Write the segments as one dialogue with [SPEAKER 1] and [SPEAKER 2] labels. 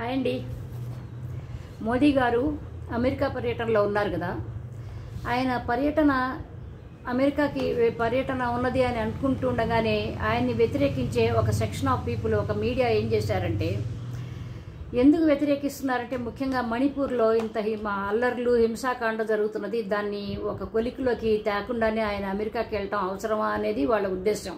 [SPEAKER 1] hi అండి మోదీ గారు America పర్యటనలో ఉన్నారు కదా ఆయన పర్యటన అమెరికాకి పర్యటన ఉన్నది అని అనుకుంటుండగానే ఆయన్ని వ్యతిరేకించే ఒక సెక్షన్ ఆఫ్ పీపుల్ ఒక మీడియా ఏం చేశారంటే ఎందుకు వ్యతిరేకిస్తున్నారంటే ముఖ్యంగా మణిపూర్లో ఇంత హిమ అల్లర్లు హింసాకాండ జరుగుతున్నది దాన్ని ఒక కొలికిలోకి తేకుండానే ఆయన అమెరికాకి వెళ్ళటం అవసరమా అనేది వాళ్ళ ఉద్దేశం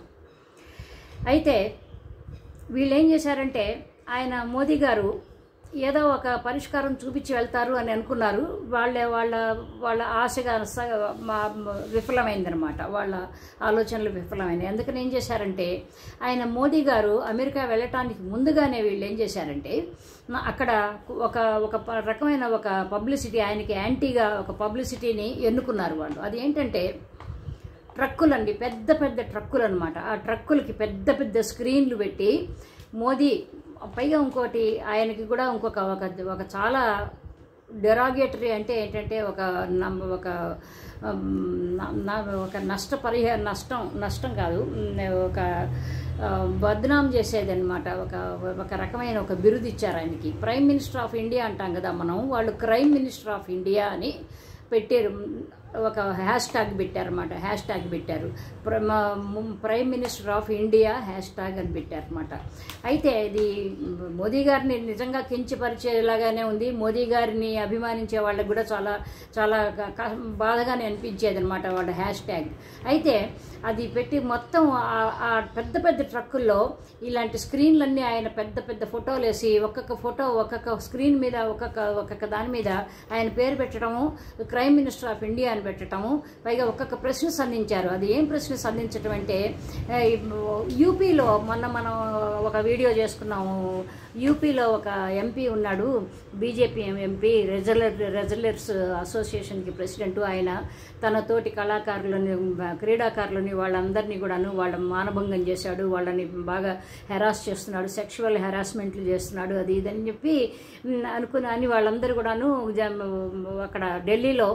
[SPEAKER 1] అయితే వీళ్ళు ఏం చేశారంటే ఆయన మోదీ గారు ఏదో ఒక పరిష్కారం చూపించి వెళ్తారు అని అనుకున్నారు వాళ్ళ వాళ్ళ వాళ్ళ ఆశగా స- మా- మ- విఫలమైందనమాట వాళ్ళ ఆలోచనలు విఫలమైనాయి అందుకని ఏం చేశారంటే ఆయన మోదీ గారు అమెరికా వెళ్ళటానికి ముందుగానే వీళ్ళు ఏం చేశారంటే నా- అక్కడ ఒక ఒక ప- రకమైన ఒక పబ్లిసిటీ ఆయనకి యాంటీగా ఒక పబ్లిసిటీని ఎన్నుకున్నారు వాళ్ళు అది ఏంటంటే ట్రక్కులండి పెద్ద పెద్ద ట్రక్కులు అనమాట ఆ ట్రక్కులకి పెద్ద పెద్ద స్క్రీన్లు పెట్టి మోదీ పైగా ఇంకోటి ఆయనకి కూడా ఇంకొక ఒక ఒక చాలా డెరాగేటరీ అంటే ఏంటంటే ఒక నమ్- ఒక ఉమ్, న- న- ఒక నష్టపరిహ నష్టం నష్టం కాదు ఉమ్, ఒక ఆ, బద్నాం చేసేది అనమాట ఒక ఒక రకమైన ఒక బిరుదు ఇచ్చారు ఆయనకి ప్రైమ్ మినిస్టర్ ఆఫ్ ఇండియా అంటాం కదా మనం వాళ్ళు క్రైమ్ మినిస్టర్ ఆఫ్ ఇండియా అని పెట్టారు ఒక హ్యాష్ ట్యాగ్ పెట్టారన్నమాట హ్యాష్ ట్యాగ్ పెట్టారు ప్ర- మ- ము- prime minister of India hashtag అని పెట్టారన్నమాట అయితే ఇది మోదీ గారిని నిజంగా కించపరిచేలాగానే ఉంది మోదీ గారిని అభిమానించే వాళ్ళకి కూడా చాలా చాలా క- క- బాధగానే అనిపించేది అనమాట వాళ్ళ హ్యాష్ ట్యాగ్ అయితే అది పెట్టి మొత్తం ఆ- ఆ పెద్ద పెద్ద ట్రక్కుల్లో ఇలాంటి స్క్రీన్లన్నీ ఆయన పెద్ద పెద్ద ఫోటోలు వేసి ఒక్కొక్క ఫోటో ఒక్కొక్క స్క్రీన్ మీద ఒక్కొక్క ఒక్కొక్క దాని మీద ఆయన పేరు పెట్టడము క్రైమ్ మినిస్టర్ ఆఫ్ ఇండియా అని పెట్టడము పైగా ఒక్కొక్క ప్రశ్న సంధించారు అది ఏం ప్రశ్న సంధించడం అంటే ఏ, యూపీలో మొన్న మనం ఒక వీడియో చేసుకున్నాము యూపీలో ఒక ఎంపీ ఉన్నాడు బీజేపీ ఎంపీ రెజలర్ రెజలర్స్ అసోసియేషన్కి ప్రెసిడెంట్ ఆయన తన తోటి కళాకారులని క్రీడాకారులని వాళ్ళందరినీ కూడాను వాళ్ళ మానభంగం చేశాడు వాళ్ళని బాగా హెరాస్ చేస్తున్నాడు సెక్షువల్ హెరాస్మెంట్లు చేస్తున్నాడు అది ఇదని చెప్పి ఉమ్, అనుకుని అని వాళ్ళందరూ కూడాను జ- అక్కడ ఢిల్లీలో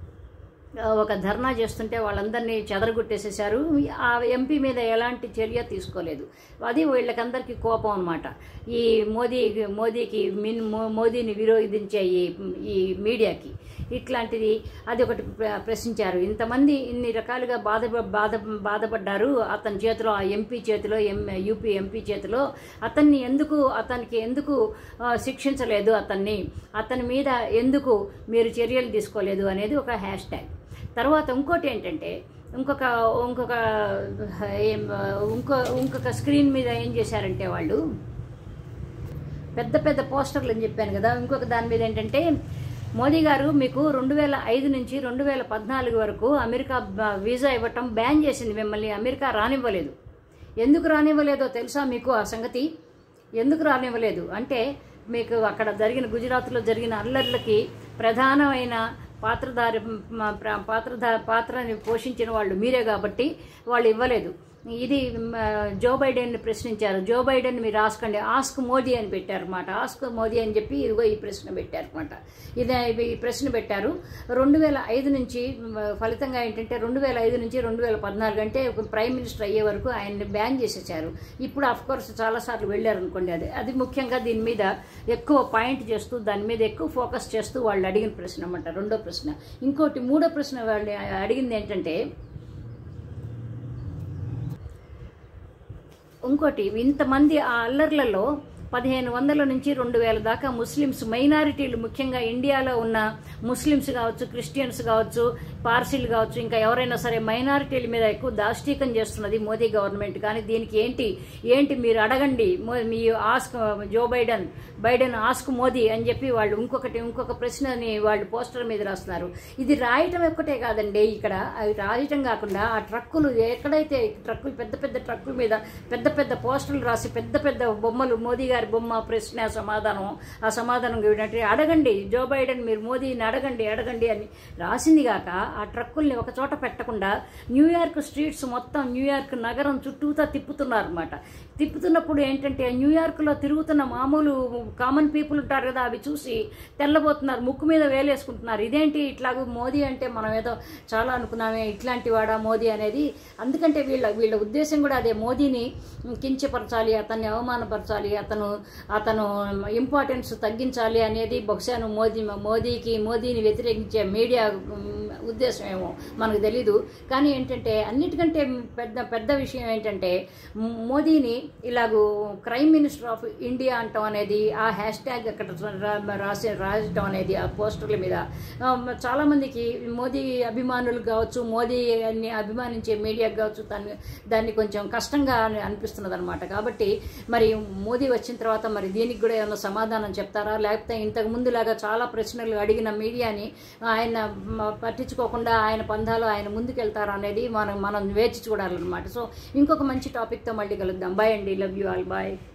[SPEAKER 1] ఆ, ఒక ధర్నా చేస్తుంటే వాళ్ళందరినీ చెదరగొట్టేసేసారు ఆ ఎంపీ మీద ఎలాంటి చర్య తీసుకోలేదు అది వీళ్ళకందరికీ కోపం అనమాట ఈ మోదీ మోదీకి మిన్ మో- మోదీని విరోధించే ఈ ఈ మీడియాకి ఇట్లాంటిది అది ఒకటి ప్ర- ప్రశ్నించారు ఇంతమంది ఇన్ని రకాలుగా బాధ బాధ బాధపడ్డారు అతని చేతిలో ఆ ఎంపీ చేతిలో ఎం యూపీ ఎంపీ చేతిలో అతన్ని ఎందుకు అతనికి ఎందుకు ఆ, శిక్షించలేదు అతన్ని అతని మీద ఎందుకు మీరు చర్యలు తీసుకోలేదు అనేది ఒక హ్యాష్ ట్యాగ్ తర్వాత ఇంకోటి ఏంటంటే ఇంకొక ఇంకొక ఏం, ఇంకో ఇంకొక స్క్రీన్ మీద ఏం చేశారంటే వాళ్ళు పెద్ద పెద్ద పోస్టర్లు అని చెప్పాను కదా ఇంకొక దాని మీద ఏంటంటే మోదీ గారు మీకు రెండు వేల ఐదు నుంచి రెండు వేల పద్నాలుగు వరకు అమెరికా బ- వీసా ఇవ్వటం బ్యాన్ చేసింది మిమ్మల్ని అమెరికా రానివ్వలేదు ఎందుకు రానివ్వలేదో తెలుసా మీకు ఆ సంగతి ఎందుకు రానివ్వలేదు అంటే మీకు అక్కడ జరిగిన గుజరాత్లో జరిగిన అల్లర్లకి ప్రధానమైన పాత్రధారి మ- ప్ర- పాత్రధా పాత్రని పోషించిన వాళ్ళు మీరే కాబట్టి వాళ్ళు ఇవ్వలేదు ఇది మ, జో బైడెన్ని ప్రశ్నించారు జో బైడెన్ మీరు రాసుకోండి ఆస్క్ మోదీ అని పెట్టారన్నమాట ఆస్క్ మోదీ అని చెప్పి ఇదిగో ఈ ప్రశ్న పెట్టారన్నమాట ఇది ఈ ప్రశ్న పెట్టారు రెండు వేల ఐదు నుంచి మ, ఫలితంగా ఏంటంటే రెండు వేల ఐదు నుంచి రెండు వేల పద్నాలుగు అంటే ఒక ప్రైమ్ మినిస్టర్ అయ్యే వరకు ఆయన్ని బ్యాన్ చేసేసారు ఇప్పుడు ఆఫ్ కోర్స్ చాలాసార్లు వెళ్ళారు అనుకోండి అది అది ముఖ్యంగా దీని మీద ఎక్కువ పాయింట్ చేస్తూ దాని మీద ఎక్కువ ఫోకస్ చేస్తూ వాళ్ళు అడిగిన ప్రశ్న అన్నమాట రెండో ప్రశ్న ఇంకోటి మూడో ప్రశ్న వాళ్ళు అడిగింది ఏంటంటే ఇంకోటి ఇంతమంది ఆ అల్లర్లలో పదిహేను వందల నుంచి రెండు వేల దాకా ముస్లిమ్స్ మైనారిటీలు ముఖ్యంగా ఇండియాలో ఉన్న ముస్లిమ్స్ కావచ్చు క్రిస్టియన్స్ కావచ్చు పార్సీలు కావచ్చు ఇంకా ఎవరైనా సరే మైనారిటీల మీద ఎక్కువ దాష్టీకం చేస్తున్నది మోదీ గవర్నమెంట్ కానీ దీనికి ఏంటి ఏంటి మీరు అడగండి మో- మీ ask Joe Biden Biden ask Modi అని చెప్పి వాళ్ళు ఇంకొకటి ఇంకొక ప్రశ్నని వాళ్ళు పోస్టర్ మీద రాస్తున్నారు ఇది రాయటం ఒక్కటే కాదండి ఇక్కడ అవి రాయటం కాకుండా ఆ ట్రక్కులు ఎక్కడైతే ట్రక్కులు పెద్ద పెద్ద ట్రక్కుల మీద పెద్ద పెద్ద పోస్టర్లు రాసి పెద్ద పెద్ద బొమ్మలు మోదీ గారి బొమ్మ ప్రశ్న సమాధానం ఆ సమాధానం ఏంటంటే అడగండి జో బైడెన్ మీరు మోదీని అడగండి అడగండి అని రాసింది కాక ఆ ట్రక్కుల్ని ఒక చోట పెట్టకుండా న్యూయార్క్ స్ట్రీట్స్ మొత్తం న్యూయార్క్ నగరం చుట్టూతా తిప్పుతున్నారు అనమాట తిప్పుతున్నప్పుడు ఏంటంటే న్యూయార్క్లో తిరుగుతున్న మామూలు కామన్ పీపుల్ ఉంటారు కదా అవి చూసి తెల్లబోతున్నారు ముక్కు మీద వేలేసుకుంటున్నారు ఇదేంటి ఇట్లాగూ మోదీ అంటే మనం ఏదో చాలా అనుకున్నామే ఇట్లాంటి వాడా మోదీ అనేది అందుకంటే వీళ్ళ వీళ్ళ ఉద్దేశం కూడా అదే మోదీని కించపరచాలి అతన్ని అవమానపరచాలి అతను అతను అతను ఇంపార్టెన్స్ తగ్గించాలి అనేది బహుశాను మోదీ మోదీకి మోదీని వ్యతిరేకించే మీడియా ఉమ్, ఉద్దేశం ఏమో మనకు తెలీదు కానీ ఏంటంటే అన్నిటికంటే పెద్ద పెద్ద విషయం ఏంటంటే మ్, మోదీని ఇలాగూ క్రైమ్ మినిస్టర్ ఆఫ్ ఇండియా అంటాం అనేది ఆ హ్యాష్ ట్యాగ్ అక్కడ రా- రాసి రాయటం అనేది ఆ పోస్టర్ల మీద ఆ, చాలామందికి మోదీ అభిమానులు కావచ్చు మోదీని అభిమానించే మీడియాకి కావచ్చు దాన్ని దాన్ని కొంచెం కష్టంగా అనిపిస్తున్నది అనమాట కాబట్టి మరి మోదీ వచ్చిన తర్వాత మరి దీనికి కూడా ఏమైనా సమాధానం చెప్తారా లేకపోతే ఇంతకు ముందులాగా చాలా ప్రశ్నలు అడిగిన మీడియాని ఆయన మ- పట్టించుకోకుండా ఆయన పందాలు ఆయన ముందుకెళ్తారా అనేది మనం మనం వేచి చూడాలన్నమాట సో ఇంకొక మంచి టాపిక్తో మళ్ళీ కలుద్దాం బాయ్ అండి లవ్ యూ ఆల్ బాయ్